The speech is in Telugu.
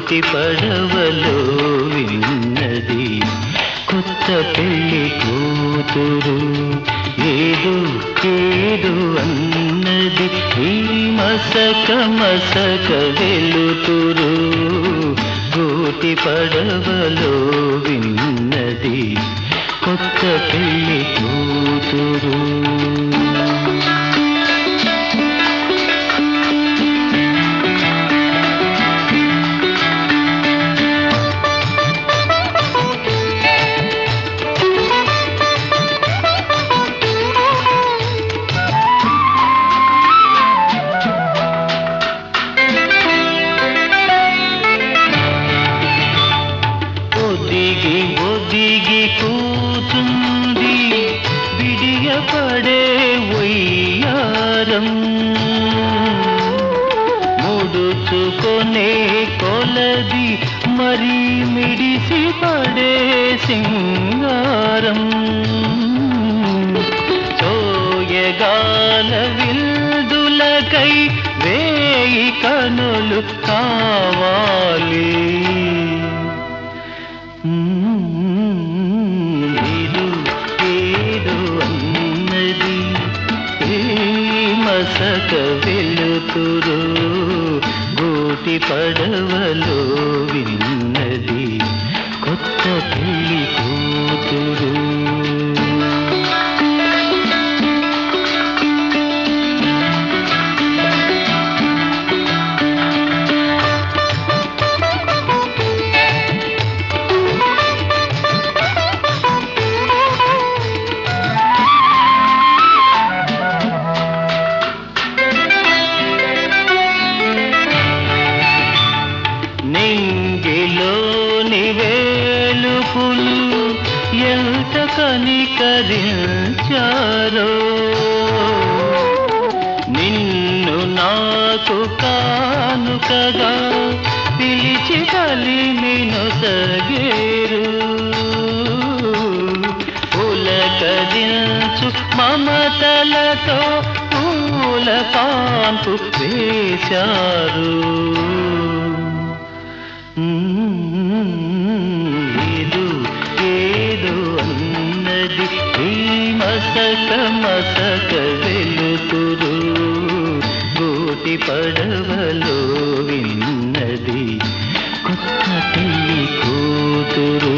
గూటి పడవలో విన్నది కొత్త పెళ్లి కూతురు ఏదో ఏదో అన్నది ఈ మసక మసక వెలుతురు గూటి పడవలో విన్నది కొత్త పెళ్లి కూతురు ఒదిగి ఒదిగి కూతుంది విడియపడే వయ్యారం ముడుచుకొనే కొలది మరి మిడిసి పడే సింగారం చోయగాల విల్దులకై వేయి కనులు కావాలి ఏదో ఏదో అన్నది ఏ మసక వెలుతురు గోటి పడవలో విన్నది కొత్త పెళ్లి కూతురు నింగిలోని వేలుపులు ఎంత కనికరించారో నిన్ను నాకు కానుకగా పిలిచి కలిమిను సగేరు పులకరించు మమతలతో పూల కాంపు వేశారు ఏదో ఏదో అన్నది ఈ మసక మసక వెలుతురు గోటి పడవలో విన్నది కొత్త పెళ్లి కూతురు